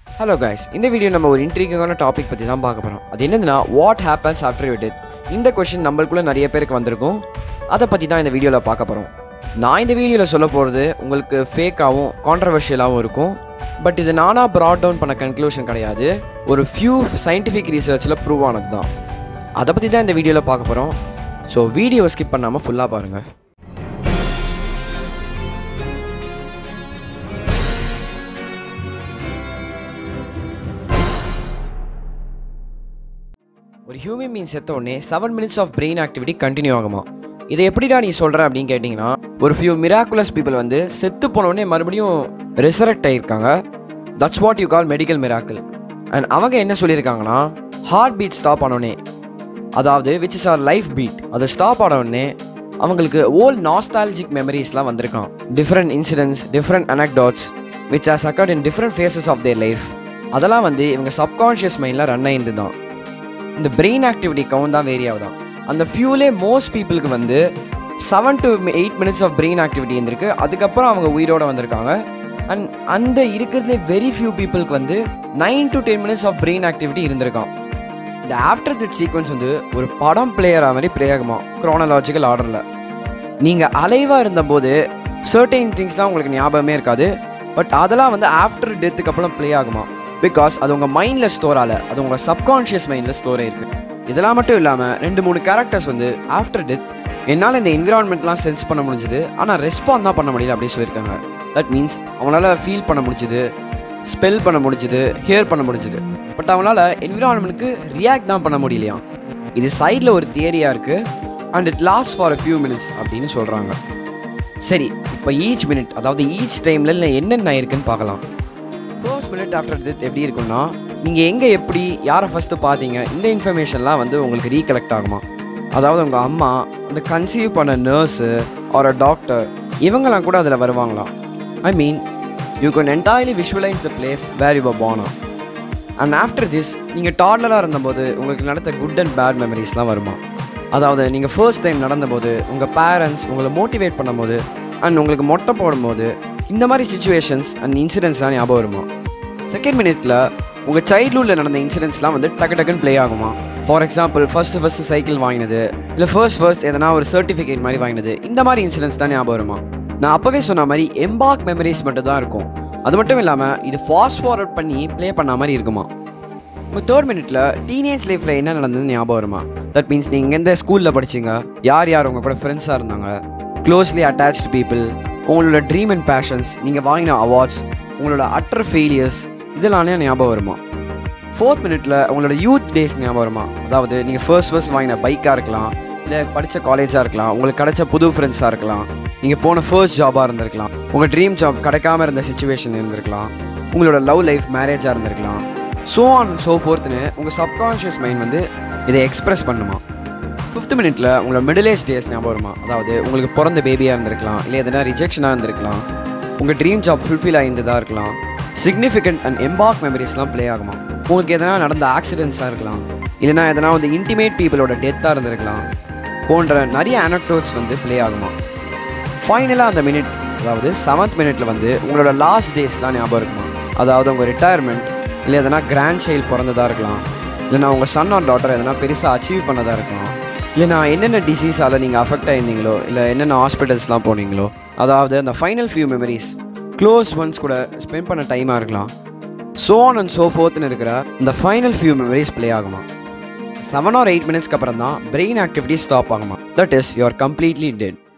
hello guys இந்த video நம்ம ஒரு இன்ட்ரீகான டாபிக் பற்றி தான் பார்க்க போகிறோம் அது என்னதுன்னா what happens after you death இந்த கொஷின் நம்மளுக்குள்ள நிறைய பேருக்கு வந்திருக்கும் அதை பற்றி தான் இந்த வீடியோவில் பார்க்க போகிறோம் நான் இந்த வீடியோவில் சொல்ல போகிறது உங்களுக்கு ஃபேக்காகவும் கான்ட்ரவர்ஷியலாகவும் இருக்கும் பட் இது நானாக ப்ராட் டவுன் பண்ண கன்க்ளூஷன் கிடையாது ஒரு ஃபியூ சயின்டிஃபிக் ரிசர்ச்சில் ப்ரூவ் ஆனது தான் அதை பற்றி தான் இந்த வீடியோவில் பார்க்க போகிறோம் ஸோ வீடியோவை ஸ்கிப் பண்ணாமல் ஃபுல்லாக பாருங்கள் ஒரு ஹியூமன் பீன் செத்த உடனே seven minutes of brain activity continue ஆகுமா இதை எப்படிடா நீ சொல்கிற அப்படின்னு கேட்டிங்கன்னா ஒரு ஃபியூ மிராக்குலஸ் பீப்புள் வந்து செத்து போன உடனே மறுபடியும் ரிசரக்ட் ஆகியிருக்காங்க that's what you call medical miracle and அவங்க என்ன சொல்லியிருக்காங்கன்னா ஹார்ட் பீட் ஸ்டாப் ஆனோடனே அதாவது which is our life beat அது ஸ்டாப் ஆன உடனே அவங்களுக்கு ஓல்ட் நாஸ்டாலஜிக் மெமரிஸ்லாம் வந்திருக்கான் different incidents different anecdotes which are scattered in different phases of their life அதெல்லாம் வந்து இவங்க சப்கான்ஷியஸ் மைண்டில் ரன் ஆயிருந்து தான் இந்த பிரெயின் ஆக்டிவிட்டி கவுண்ட் தான் வேரி ஆகுதான் அந்த ஃபியூலே மோஸ்ட் பீப்புளுக்கு வந்து seven to eight minutes of brain activity இருந்திருக்கு அதுக்கப்புறம் அவங்க உயிரோட வந்திருக்காங்க அண்ட் அந்த இருக்கிறதுலே வெரி ஃபியூ பீப்புளுக்கு வந்து nine to ten minutes of brain activity இருந்திருக்கான் இந்த ஆஃப்டர் திட் சீக்வன்ஸ் வந்து ஒரு படம் பிளேயர் மாதிரி ப்ளே ஆகுமா க்ரோனலாஜிக்கல் ஆர்டரில் நீங்கள் அலைவாக இருந்தபோது சர்டைன் திங்ஸ்லாம் உங்களுக்கு ஞாபகமே இருக்காது பட் அதெல்லாம் வந்து ஆஃப்டர் டெத்துக்கு அப்புறம் ப்ளே ஆகுமா பிகாஸ் அது உங்கள் மைண்டில் ஸ்டோர் ஆகல அது உங்கள் சப்கான்ஷியஸ் மைண்டில் ஸ்டோர் ஆயிருக்கு இதெல்லாம் மட்டும் இல்லாமல் ரெண்டு மூணு கேரக்டர்ஸ் வந்து ஆஃப்டர் டெத் என்னால் இந்த என்விரான்மெண்ட்லாம் சென்ஸ் பண்ண முடிஞ்சுது ஆனால் ரெஸ்பாண்ட் தான் பண்ண முடியல அப்படின்னு சொல்லியிருக்காங்க தட் மீன்ஸ் அவங்களால ஃபீல் பண்ண முடிஞ்சுது ஸ்பெல் பண்ண முடிஞ்சுது ஹியர் பண்ண முடிஞ்சுது பட் அவங்களால என்விரான்மெண்ட்டுக்கு ரியாக்ட் தான் பண்ண முடியலையாம் இது சைடில் ஒரு தியரியாக இருக்குது and it last for a few minutes அப்படின்னு சொல்கிறாங்க சரி இப்போ ஈச் மினிட் அதாவது ஈச் டைமில் என்னென்ன இருக்குன்னு பார்க்கலாம் ஃபர்ஸ்ட் மினிட் ஆஃப்டர் டெத் எப்படி இருக்கும்னா நீங்கள் எங்கே எப்படி யாரை ஃபஸ்ட்டு பார்த்தீங்க இந்த இன்ஃபர்மேஷன்லாம் வந்து உங்களுக்கு ரீகலெக்ட் ஆகுமா அதாவது உங்கள் அம்மா இந்த கன்சீவ் பண்ண நர்ஸு ஒரு டாக்டர் இவங்கெல்லாம் கூட அதில் வருவாங்களாம் I mean you can entirely visualise the place where you born on and after this நீங்கள் டார்லராக இருந்தபோது உங்களுக்கு நடந்த குட் அண்ட் பேட் மெமரிஸ்லாம் வருமா அதாவது நீங்கள் ஃபர்ஸ்ட் டைம் நடந்தபோது உங்கள் பேரண்ட்ஸ் உங்களை மோட்டிவேட் பண்ணும்போது அண்ட் உங்களுக்கு மொட்டை போடும்போது இந்த மாதிரி சுச்சுவேஷன்ஸ் அண்ட் இன்சிடென்ட்ஸ்லாம் ஞாபகம் வருமா செகண்ட் மினிட்ல உங்கள் சைல்ட்ஹுட்டில் நடந்த இன்சிடென்ட்ஸ்லாம் வந்து டக்கு டக்குன்னு ப்ளே ஆகுமா for example first first cycle வாங்கினது இல்லை ஃபர்ஸ்ட் ஃபர்ஸ்ட் எதனா ஒரு சர்டிஃபிகேட் மாதிரி வாங்கினது இந்த மாதிரி இன்சிடென்ட்ஸ் தான் ஞாபகம் வருமா நான் அப்போவே சொன்ன மாதிரி எம்பாக் மெமரிஸ் மட்டும் தான் இருக்கும் அது மட்டும் இல்லாமல் இது ஃபாஸ்ட் ஃபார்வர்ட் பண்ணி ப்ளே பண்ண மாதிரி இருக்குமா உங்கள் தேர்ட் மினிட்ல டீனேஜ் லைஃப்பில் என்ன நடந்ததுன்னு ஞாபகம் வருமா தட் மீன்ஸ் நீங்கள் எந்த ஸ்கூலில் படிச்சீங்க யார் யார் உங்கள் கூட ஃப்ரெண்ட்ஸாக இருந்தாங்க க்ளோஸ்லி அட்டாச்டு பீப்புள் உங்களோட ட்ரீம் அண்ட் பேஷன்ஸ் நீங்கள் வாங்கின அவார்ட்ஸ் உங்களோட அட்டர் ஃபெயிலியர்ஸ் இதெல்லாமே ஞாபகம் வருமா ஃபோர்த் மினிட்ல உங்களோட யூத் டேஸ் ஞாபகம் வருமா அதாவது நீங்கள் ஃபர்ஸ்ட் ஃபர்ஸ்ட் வாங்கின பைக்காக இருக்கலாம் இல்லை படித்த காலேஜாக இருக்கலாம் உங்களுக்கு கிடைச்ச புது ஃப்ரெண்ட்ஸாக இருக்கலாம் நீங்கள் போன ஃபர்ஸ்ட் ஜாபாக இருந்திருக்கலாம் உங்கள் ட்ரீம் ஜாப் கிடைக்காம இருந்த சுச்சுவேஷன் இருந்திருக்கலாம் உங்களோட லவ் லைஃப் மேரேஜாக இருந்திருக்கலாம் ஸோ ஆன் ஸோ ஃபோர்த்னு உங்கள் சப்கான்ஷியஸ் மைண்ட் வந்து இதை எக்ஸ்பிரஸ் பண்ணுமா ஃபிஃப்த் மினிட்ல உங்களோட மிடில் ஏஜ் டேஸ் ஞாபகம் வருமா அதாவது உங்களுக்கு பிறந்த பேபியாக இருந்திருக்கலாம் இல்லை எதனா ரிஜெக்ஷனாக இருந்திருக்கலாம் உங்கள் ட்ரீம் ஜாப் ஃபுல்ஃபில் ஆயிருந்ததாக இருக்கலாம் சிக்னிஃபிகண்ட் அண்ட் எம்பாக் மெமரிஸ்லாம் ப்ளே ஆகுமா உங்களுக்கு எதனா நடந்த ஆக்சிடென்ட்ஸாக இருக்கலாம் இல்லைனா எதனா வந்து இன்டிமேட் பீப்புளோட டெத்தாக இருந்திருக்கலாம் போன்ற நிறைய அனக்டோட்ஸ் வந்து ப்ளே ஆகுமா ஃபைனலாக அந்த மினிட் அதாவது செவன்த் மினிட்ல வந்து உங்களோட லாஸ்ட் டேஸ்லாம் ஞாபகம் இருக்குமா அதாவது உங்கள் ரிட்டையர்மெண்ட் இல்லை எதனா கிராண்ட் சைல்டு பிறந்ததாக இருக்கலாம் இல்லைனா உங்கள் சன் ஆர் டாட்டர் எதனா பெருசாக அச்சீவ் பண்ணதாக இருக்கலாம் இல்லைனா என்னென்ன டிசீஸால் நீங்கள் அஃபெக்ட் ஆயிருந்தீங்களோ இல்லை என்னென்ன ஹாஸ்பிட்டல்ஸ்லாம் போனீங்களோ அதாவது அந்த final few memories close ones கூட ஸ்பெண்ட் பண்ண டைமாக இருக்கலாம் ஸோ ஆன் அண்ட் ஸோ ஃபோர்த்னு இருக்கிற இந்த ஃபைனல் ஃபியூ மெமரிஸ் ப்ளே ஆகுமா செவன் ஆர் எயிட் மினிட்ஸ்க்கு அப்புறம் தான் பிரெயின் ஆக்டிவிட்டி ஸ்டாப் ஆகுமா that is you are completely dead